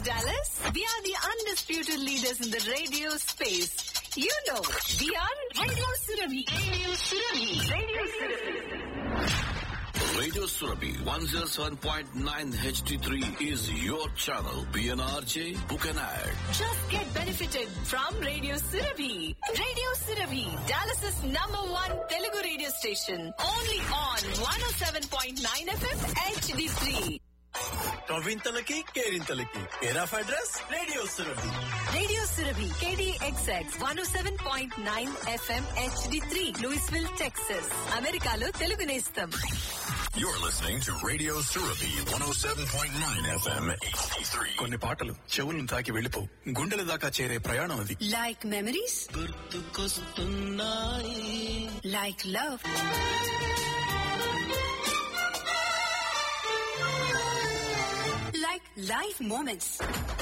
Dallas? We are the undisputed leaders in the radio space. You know, we are Radio Surabhi. Radio Surabhi. Radio Surabhi. Radio Surabhi 107.9 HD3 is your channel. PNRJ, book an ad. Just get benefited from Radio Surabhi. Radio Surabhi, Dallas's number one Telugu radio station. Only on 107.9 FM HD3. కవింతలకి కేరింతలకి care of address radio Surabhi Radio Surabhi, KDXX 107.9 FM HD3, Louisville, Texas. అమెరికాలో తెలుగు నేస్తం You're listening to Radio Surabhi 107.9 FM HD3. కొన్ని పాటలు చెవులను తాకి వెళ్ళిపో గుండెల దాకా చేరే ప్రయాణం అది like memories like love like life moments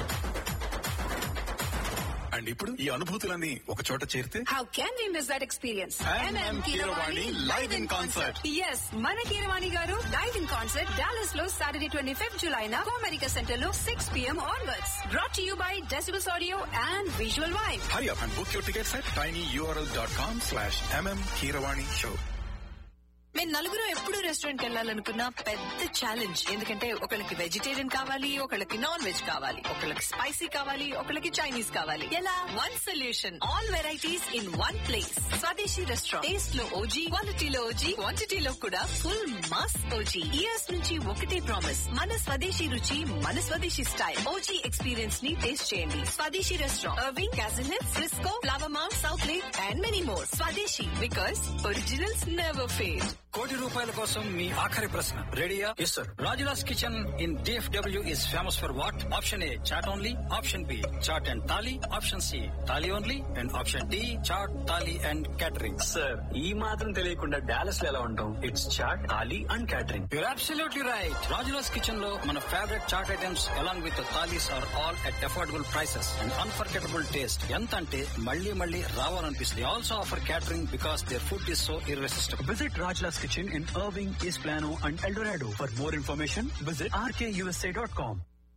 and ఇప్పుడు ఈ అనుభూతులన్నీ ఒక చోట చేరితే how can we miss that experience MM Keeravani live in concert. Yes మన Keeravani garu live in concert Dallas లో సాటర్డే ట్వంటీ ఫిఫ్త్ జులై నా అమెరికా సెంటర్ లో six PM onwards brought you by decibels audio and visual vibe hurry up and book your tickets at tiny URL dot com slash MM Keeravani show మేము నలుగురు ఎప్పుడు restaurant వెళ్ళాలనుకున్న పెద్ద challenge ఎందుకంటే ఒకళ్ళకి vegetarian కావాలి ఒకళ్ళకి నాన్ వెజ్ కావాలి ఒకళ్ళకి స్పైసీ కావాలి ఒకళ్ళకి చైనీస్ కావాలి ఎలా one solution all varieties in one place Swadeshi restaurant taste లో ఓజీ క్వాలిటీలో ఓజీ క్వాంటిటీలో కూడా ఫుల్ మాస్ ఓజీ ఇయర్స్ నుంచి ఒకటే ప్రామిస్ మన స్వదేశీ రుచి మన స్వదేశీ స్టైల్ ఓజీ ఎక్స్పీరియన్స్ ని టేస్ట్ చేయండి Swadeshi restaurant Irving Castle Hills Frisco Flower Mound South Lake and many more Swadeshi because originals never fail కోటి రూపాయల కోసం మీ ఆఖరి ప్రశ్న రెడీయా yes sir Rajula's kitchen in DFW is famous for what option A chaat only option B chaat and thali option C thali only and option D chaat thali and catering sir ఈ మాత్రం తెలియకుండా డాలస్ లో ఎలా ఉంటాం it's chaat thali and catering you're absolutely right Rajula's kitchen లో మన favourite chaat items along with thalis are all at affordable prices and unforgettable taste ఎంత అంటే మళ్ళీ మళ్ళీ రావాలనిపిస్తుంది also offer catering because their food is so irresistible Visit Rajla's Kitchen in Irving, East Plano, and El Dorado. For more information, visit rkusa.com.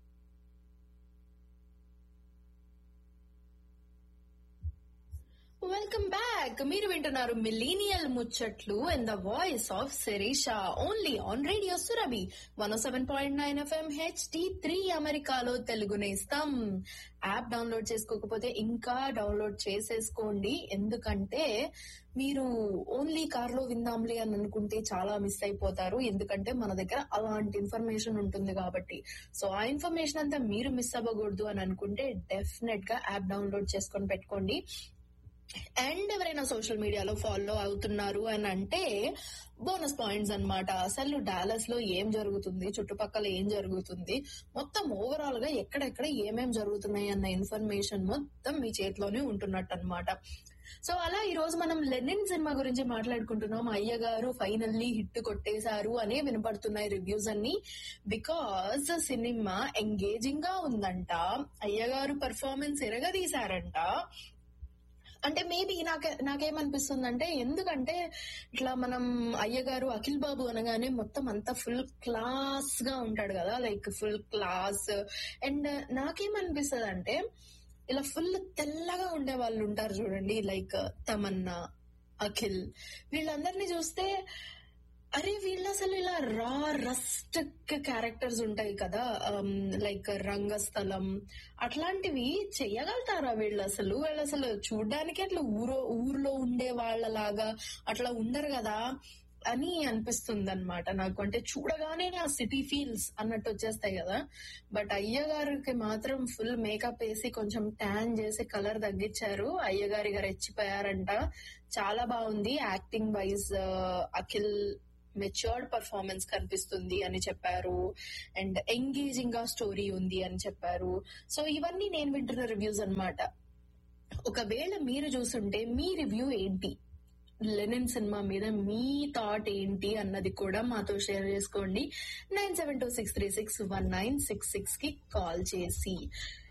Welcome back మీరు వింటున్నారు millennial ముచ్చట్లు and the voice of Sirisha only on radio Surabhi one seven point nine FM HD three అమెరికాలో Telugu నేస్తాం app download చేసుకోకపోతే ఇంకా download చేసేసుకోండి ఎందుకంటే మీరు only car లో విందాంలే అని అనుకుంటే చాలా మిస్ అయిపోతారు ఎందుకంటే మన దగ్గర అలాంటి ఇన్ఫర్మేషన్ ఉంటుంది కాబట్టి సో ఆ ఇన్ఫర్మేషన్ అంతా మీరు మిస్ అవ్వకూడదు అని అనుకుంటే డెఫినెట్ గా యాప్ డౌన్లోడ్ చేసుకొని పెట్టుకోండి అండ్ ఎవరైనా సోషల్ మీడియాలో ఫాలో అవుతున్నారు అని అంటే బోనస్ పాయింట్స్ అన్నమాట అసలు డాలస్ లో ఏం జరుగుతుంది చుట్టుపక్కల ఏం జరుగుతుంది మొత్తం ఓవరాల్ గా ఎక్కడెక్కడ ఏమేం జరుగుతున్నాయి అన్న ఇన్ఫర్మేషన్ మొత్తం మీ చేతిలోనే ఉంటున్నట్టు అనమాట సో అలా ఈ రోజు మనం లెనిన్ సినిమా గురించి మాట్లాడుకుంటున్నాం అయ్య గారు ఫైనల్లీ హిట్ కొట్టేశారు అనే వినపడుతున్నాయి రివ్యూస్ అన్ని బికాస్ సినిమా ఎంగేజింగ్ గా ఉందంట అయ్య గారు పర్ఫార్మెన్స్ ఎరగదీశారంట అంటే మేబీ నాకు నాకేమనిపిస్తుంది అంటే ఎందుకంటే ఇట్లా మనం అయ్యగారు అఖిల్ బాబు అనగానే మొత్తం అంతా ఫుల్ క్లాస్ గా ఉంటాడు కదా లైక్ ఫుల్ క్లాస్ అండ్ నాకేమనిపిస్తుంది అంటే ఇలా ఫుల్ తెల్లగా ఉండే వాళ్ళు ఉంటారు చూడండి లైక్ తమన్నా అఖిల్ వీళ్ళందరినీ చూస్తే అరే వీళ్ళు అసలు ఇలా రా రస్ట్ క్యారెక్టర్స్ ఉంటాయి కదా లైక్ రంగస్థలం అట్లాంటివి చెయ్యగలుగుతారా వీళ్ళు అసలు వీళ్ళు అసలు చూడ్డానికి అట్లా ఊరో ఊర్లో ఉండే వాళ్ళలాగా అట్లా ఉండరు కదా అని అనిపిస్తుంది అనమాట నాకు అంటే చూడగానే ఆ సిటీ ఫీల్స్ అన్నట్టు వచ్చేస్తాయి కదా బట్ అయ్య గారికి మాత్రం ఫుల్ మేకప్ వేసి కొంచెం ట్యాన్ చేసి కలర్ తగ్గించారు అయ్య గారి గారు రెచ్చిపోయారంట చాలా బాగుంది acting wise Akhil matured performance కనిపిస్తుంది అని చెప్పారు అండ్ ఎంగేజింగ్ గా స్టోరీ ఉంది అని చెప్పారు సో ఇవన్నీ నేను వింటున్న రివ్యూస్ అన్నమాట ఒకవేళ మీరు చూసుంటే మీ రివ్యూ ఏంటి లెనిన్ సినిమా మీద మీ థాట్ ఏంటి అన్నది కూడా మాతో షేర్ చేసుకోండి nine seven two six three six one nine six six కి కాల్ చేసి